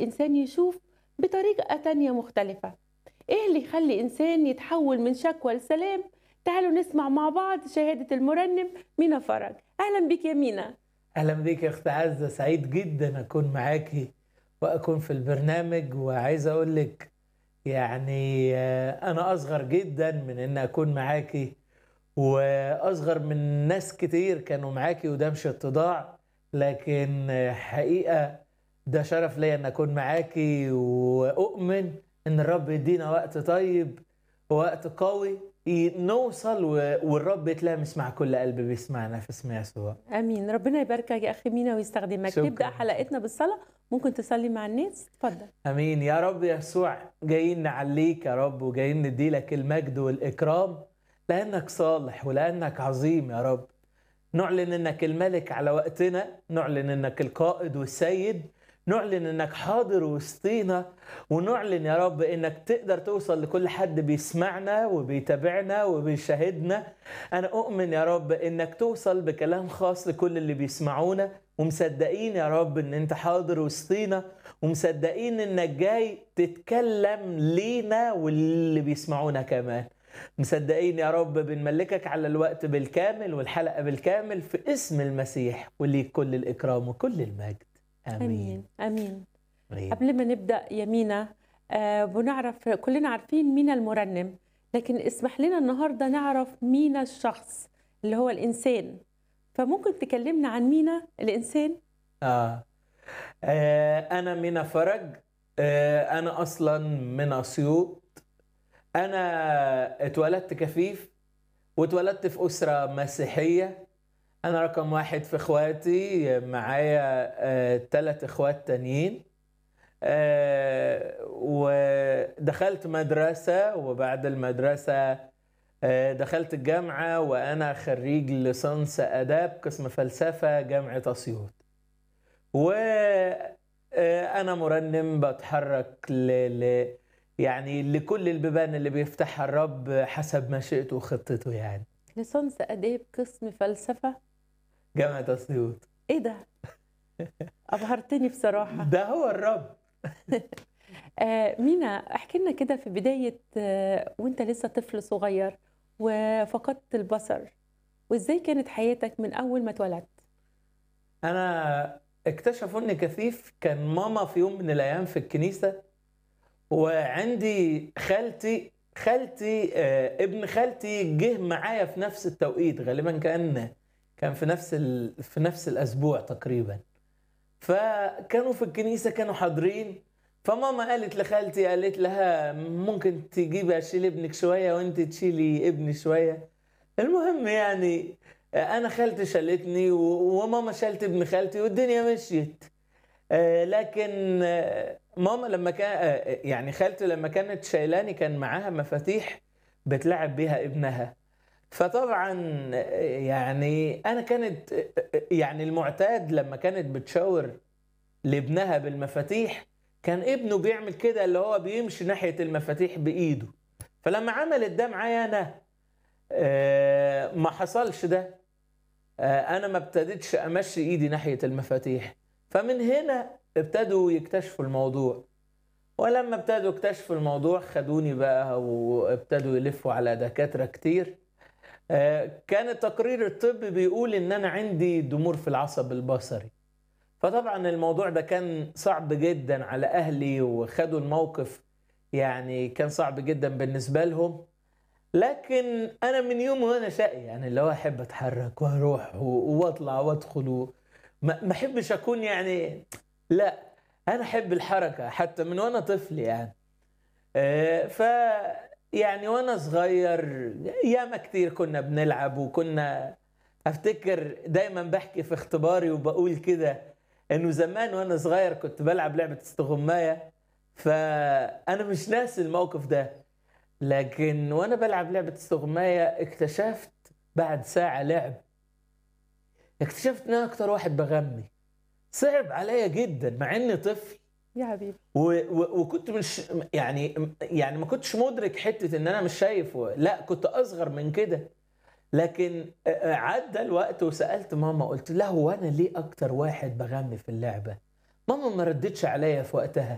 الإنسان يشوف بطريقة تانية مختلفة إيه اللي يخلي إنسان يتحول من شكوى لسلام تعالوا نسمع مع بعض شهادة المرنم مينا فرج أهلا بك يا مينا اهلا بيك يا اخت عزه سعيد جدا اكون معاكي واكون في البرنامج وعايز اقول لك يعني آه، انا اصغر جدا من ان اكون معاكي واصغر من ناس كتير كانوا معاكي وده مش اتضاع لكن آه، حقيقه ده شرف ليا ان اكون معاكي واؤمن ان الرب يدينا وقت طيب ووقت قوي ي- نوصل و- والرب يتلامس مع كل قلب بيسمعنا في اسم يسوع امين ربنا يباركك يا اخي مينا ويستخدمك شكراً. نبدا حلقتنا بالصلاه ممكن تصلي مع الناس اتفضل امين يا رب يسوع جايين نعليك يا رب وجايين نديلك المجد والاكرام لانك صالح ولانك عظيم يا رب نعلن انك الملك على وقتنا نعلن انك القائد والسيد نعلن انك حاضر وسطينا ونعلن يا رب انك تقدر توصل لكل حد بيسمعنا وبيتابعنا وبيشاهدنا انا اؤمن يا رب انك توصل بكلام خاص لكل اللي بيسمعونا ومصدقين يا رب ان انت حاضر وسطينا ومصدقين انك جاي تتكلم لينا واللي بيسمعونا كمان مصدقين يا رب بنملكك على الوقت بالكامل والحلقة بالكامل في اسم المسيح وليك كل الإكرام وكل المجد آمين امين امين آمين قبل ما نبدا يا مينا آه بنعرف كلنا عارفين مينا المرنم لكن اسمح لنا النهارده نعرف مينا الشخص اللي هو الانسان فممكن تكلمنا عن مينا الانسان آه. آه أنا مينا فرج آه أنا أصلا من أسيوط أنا اتولدت كفيف واتولدت في أسرة مسيحية أنا رقم واحد في إخواتي معايا آه تلات إخوات تانيين آه ودخلت مدرسة وبعد المدرسة آه دخلت الجامعة وأنا خريج ليسانس آداب قسم فلسفة جامعة أسيوط وأنا مرنم بتحرك ل... ل... يعني لكل البيبان اللي بيفتحها الرب حسب مشيئته وخطته يعني ليسانس اداب قسم فلسفه جامعة أسيوط ايه ده ابهرتني بصراحه ده هو الرب آه مينا احكي لنا كده في بدايه آه وانت لسه طفل صغير وفقدت البصر وازاي كانت حياتك من اول ما اتولدت أنا اكتشفوا إني كثيف كان ماما في يوم من الأيام في الكنيسة وعندي خالتي خالتي آه، ابن خالتي جه معايا في نفس التوقيت غالبا كان كان في نفس ال... في نفس الأسبوع تقريبا فكانوا في الكنيسة كانوا حاضرين فماما قالت لخالتي قالت لها ممكن تجيبي اشيل ابنك شوية وانت تشيلي ابني شوية المهم يعني انا خالتي شالتني و- وماما شالت ابن خالتي والدنيا مشيت آه، لكن آه، ماما لما كان آه، يعني خالتي لما كانت شايلاني كان معاها مفاتيح بتلعب بيها ابنها فطبعا آه، يعني انا كانت آه، آه، يعني المعتاد لما كانت بتشاور لابنها بالمفاتيح كان ابنه بيعمل كده اللي هو بيمشي ناحية المفاتيح بإيده فلما عملت ده معايا أنا آه، ما حصلش ده آه، أنا ما ابتديتش أمشي إيدي ناحية المفاتيح فمن هنا ابتدوا يكتشفوا الموضوع ولما ابتدوا يكتشفوا الموضوع خدوني بقى وابتدوا يلفوا على دكاترة كتير آه، كان التقرير الطبي بيقول إن أنا عندي ضمور في العصب البصري فطبعا الموضوع ده كان صعب جدا على اهلي وخدوا الموقف يعني كان صعب جدا بالنسبه لهم لكن انا من يوم وانا شقي يعني اللي هو احب اتحرك واروح و- واطلع وادخل و- ما ما احبش اكون يعني لا انا احب الحركه حتى من وانا طفل يعني آه، ف يعني وانا صغير ياما كتير كنا بنلعب وكنا افتكر دايما بحكي في اختباري وبقول كده انه زمان وانا صغير كنت بلعب لعبه استغمايه فانا مش ناسي الموقف ده لكن وانا بلعب لعبه استغمايه اكتشفت بعد ساعه لعب اكتشفت ان انا اكتر واحد بغني صعب عليا جدا مع اني طفل يا حبيبي و و وكنت مش يعني يعني ما كنتش مدرك حته ان انا مش شايف و- لا كنت اصغر من كده لكن آه، عدى الوقت وسالت ماما قلت لها هو انا ليه اكتر واحد بغني في اللعبه ماما ما ردتش عليا في وقتها